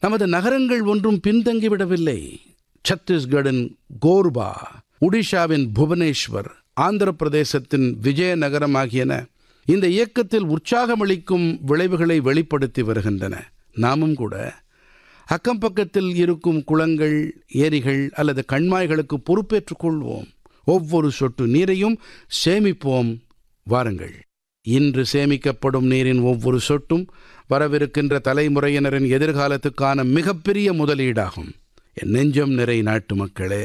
நமது நகரங்கள் ஒன்றும் பின்தங்கிவிடவில்லை சத்தீஸ்கடின் கோர்பா ஒடிஷாவின் புவனேஸ்வர் ஆந்திர பிரதேசத்தின் விஜயநகரம் ஆகியன இந்த இயக்கத்தில் உற்சாகமளிக்கும் விளைவுகளை வெளிப்படுத்தி வருகின்றன நாமும் கூட அக்கம்பக்கத்தில் இருக்கும் குளங்கள் ஏரிகள் அல்லது கண்மாய்களுக்கு பொறுப்பேற்றுக் கொள்வோம் ஒவ்வொரு சொட்டு நீரையும் சேமிப்போம் வாருங்கள் இன்று சேமிக்கப்படும் நீரின் ஒவ்வொரு சொட்டும் வரவிருக்கின்ற தலைமுறையினரின் எதிர்காலத்துக்கான மிகப்பெரிய முதலீடாகும் என் நெஞ்சம் நிறை நாட்டு மக்களே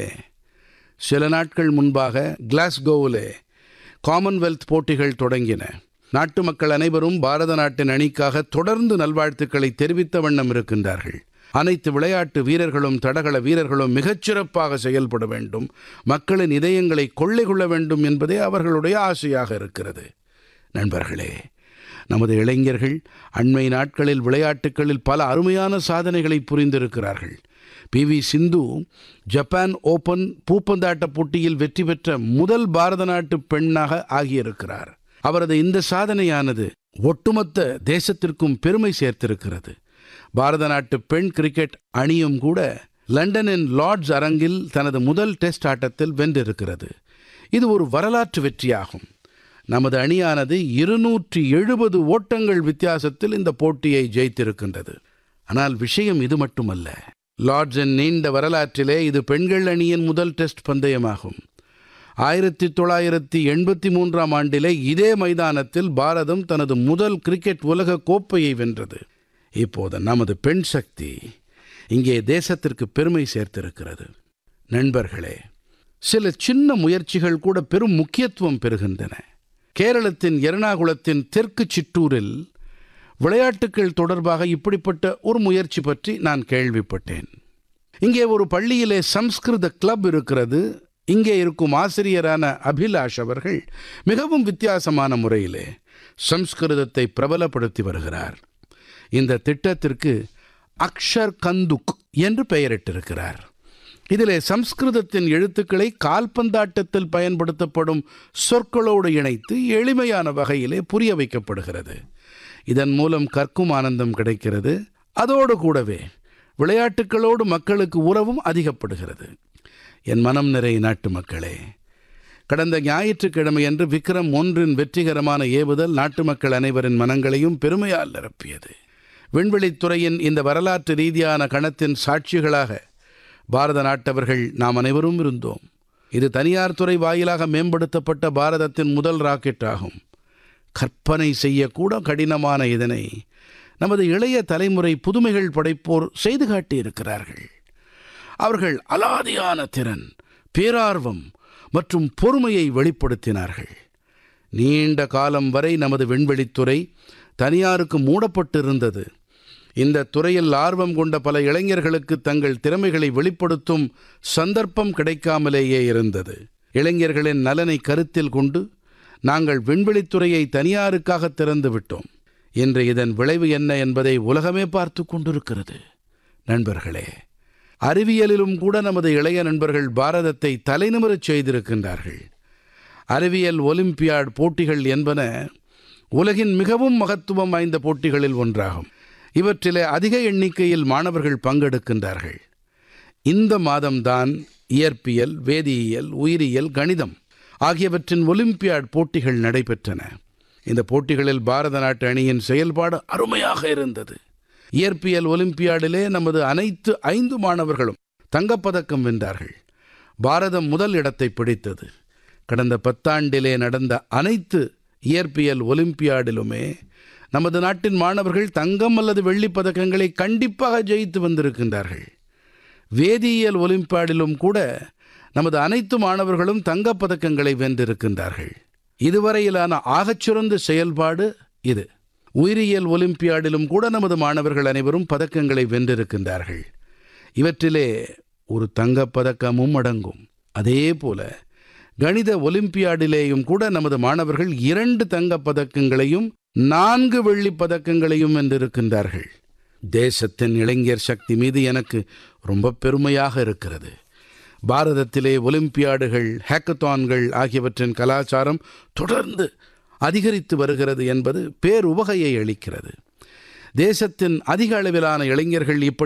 சில நாட்கள் முன்பாக கிளாஸ்கோவிலே காமன்வெல்த் போட்டிகள் தொடங்கின நாட்டு மக்கள் அனைவரும் பாரத நாட்டின் அணிக்காக தொடர்ந்து நல்வாழ்த்துக்களை தெரிவித்த வண்ணம் இருக்கின்றார்கள் அனைத்து விளையாட்டு வீரர்களும் தடகள வீரர்களும் மிகச்சிறப்பாக செயல்பட வேண்டும் மக்களின் இதயங்களை கொள்ளை கொள்ள வேண்டும் என்பதே அவர்களுடைய ஆசையாக இருக்கிறது நண்பர்களே நமது இளைஞர்கள் அண்மை நாட்களில் விளையாட்டுகளில் பல அருமையான சாதனைகளை புரிந்திருக்கிறார்கள் P V Sindhu Japan Open பூப்பந்தாட்ட போட்டியில் வெற்றி பெற்ற முதல் பாரத நாட்டு பெண்ணாக ஆகியிருக்கிறார் அவரது இந்த சாதனையானது ஒட்டுமொத்த தேசத்திற்கும் பெருமை சேர்த்திருக்கிறது பாரத நாட்டு பெண் கிரிக்கெட் அணியும் கூட லண்டனின் லார்ட்ஸ் அரங்கில் தனது முதல் டெஸ்ட் ஆட்டத்தில் வென்றிருக்கிறது இது ஒரு வரலாற்று வெற்றியாகும் நமது அணியானது இருநூற்றி எழுபது ஓட்டங்கள் வித்தியாசத்தில் இந்த போட்டியை ஜெயித்திருக்கின்றது ஆனால் விஷயம் இது மட்டுமல்ல லார்ட்ஸின் நீண்ட வரலாற்றிலே இது பெண்கள் அணியின் முதல் டெஸ்ட் பந்தயமாகும் ஆயிரத்தி தொள்ளாயிரத்தி எண்பத்தி மூன்றாம் ஆண்டிலே இதே மைதானத்தில் பாரதம் தனது முதல் கிரிக்கெட் உலக கோப்பையை வென்றது இப்போது நமது பெண் சக்தி இங்கே தேசத்திற்கு பெருமை சேர்த்திருக்கிறது நண்பர்களே சில சின்ன முயற்சிகள் கூட பெரும் முக்கியத்துவம் பெறுகின்றன கேரளத்தின் எர்ணாகுளத்தின் தெற்கு சிற்றூரில் விளையாட்டுகள் தொடர்பாக இப்படிப்பட்ட ஒரு முயற்சி பற்றி நான் கேள்விப்பட்டேன் இங்கே ஒரு பள்ளியிலே சம்ஸ்கிருத கிளப் இருக்கிறது இங்கே இருக்கும் ஆசிரியரான அபிலாஷ் அவர்கள் மிகவும் வித்தியாசமான முறையிலே சம்ஸ்கிருதத்தை பிரபலப்படுத்தி வருகிறார் இந்த திட்டத்திற்கு அக்ஷர் கந்துக் என்று பெயரிட்டிருக்கிறார் இதிலே சம்ஸ்கிருதத்தின் எழுத்துக்களை கால்பந்தாட்டத்தில் பயன்படுத்தப்படும் சொற்களோடு இணைத்து எளிமையான வகையிலே புரிய வைக்கப்படுகிறது இதன் மூலம் கற்கும் ஆனந்தம் கிடைக்கிறது அதோடு கூடவே விளையாட்டுகளோடு மக்களுக்கு உறவும் அதிகப்படுகிறது என் மனம் நிறை நாட்டு மக்களே கடந்த ஞாயிற்றுக்கிழமையன்று விக்ரம் ஒன்றின் வெற்றிகரமான ஏவுதல் நாட்டு மக்கள் அனைவரின் மனங்களையும் பெருமையால் நிரப்பியது விண்வெளித்துறையின் இந்த வரலாற்று ரீதியான கணத்தின் சாட்சிகளாக பாரத நாட்டவர்கள் நாம் அனைவரும் இருந்தோம் இது தனியார் துறை வாயிலாக மேம்படுத்தப்பட்ட பாரதத்தின் முதல் ராக்கெட் ஆகும் கற்பனை செய்யக்கூட கடினமான இதனை நமது இளைய தலைமுறை புதுமைகள் படைப்போர் செய்து காட்டியிருக்கிறார்கள் அவர்கள் அலாதியான திறன் பேரார்வம் மற்றும் பொறுமையை வெளிப்படுத்தினார்கள் நீண்ட காலம் வரை நமது விண்வெளித்துறை தனியாருக்கு மூடப்பட்டிருந்தது இந்த துறையில் ஆர்வம் கொண்ட பல இளைஞர்களுக்கு தங்கள் திறமைகளை வெளிப்படுத்தும் சந்தர்ப்பம் கிடைக்காமலேயே இருந்தது இளைஞர்களின் நலனை கருத்தில் கொண்டு நாங்கள் விண்வெளித்துறையை தனியாருக்காக திறந்து விட்டோம் இன்று இதன் விளைவு என்ன என்பதை உலகமே பார்த்து கொண்டிருக்கிறது நண்பர்களே அறிவியலிலும் கூட நமது இளைய நண்பர்கள் பாரதத்தை தலைநிமிரச் செய்திருக்கின்றார்கள் அறிவியல் ஒலிம்பியாட் போட்டிகள் என்பன உலகின் மிகவும் மகத்துவம் வாய்ந்த போட்டிகளில் ஒன்றாகும் இவற்றிலே அதிக எண்ணிக்கையில் மாணவர்கள் பங்கெடுக்கின்றார்கள் இந்த மாதம்தான் இயற்பியல் வேதியியல் உயிரியல் கணிதம் ஆகியவற்றின் ஒலிம்பியாட் போட்டிகள் நடைபெற்றன இந்த போட்டிகளில் பாரத நாட்டு அணியின் செயல்பாடு அருமையாக இருந்தது இயற்பியல் ஒலிம்பியாடிலே நமது அனைத்து ஐந்து மாணவர்களும் தங்கப்பதக்கம் வென்றார்கள் பாரதம் முதல் இடத்தை பிடித்தது கடந்த பத்தாண்டிலே நடந்த அனைத்து இயற்பியல் ஒலிம்பியாடிலுமே நமது நாட்டின் மாணவர்கள் தங்கம் அல்லது வெள்ளிப் பதக்கங்களை கண்டிப்பாக ஜெயித்து வந்திருக்கின்றார்கள் வேதியியல் ஒலிம்பியாடிலும் கூட நமது அனைத்து மாணவர்களும் தங்கப் பதக்கங்களை வென்றிருக்கின்றார்கள் இதுவரையிலான ஆகச்சிறந்த செயல்பாடு இது உயிரியல் ஒலிம்பியாடிலும் கூட நமது மாணவர்கள் அனைவரும் பதக்கங்களை வென்றிருக்கின்றார்கள் இவற்றிலே ஒரு தங்கப் பதக்கமும் அடங்கும் அதே போல கணித ஒலிம்பியாடிலேயும் கூட நமது மாணவர்கள் இரண்டு தங்கப் பதக்கங்களையும் நான்கு வெள்ளிப் பதக்கங்களையும் வென்றிருக்கின்றார்கள் தேசத்தின் இளைஞர் சக்தி மீது எனக்கு ரொம்ப பெருமையாக இருக்கிறது பாரதத்திலே ஒலிம்பியாடுகள் ஹேக்கத்தான்கள் ஆகியவற்றின் கலாச்சாரம் தொடர்ந்து அதிகரித்து வருகிறது என்பது பேருவகையை அளிக்கிறது தேசத்தின் அதிக அளவிலான இளைஞர்கள் இப்படி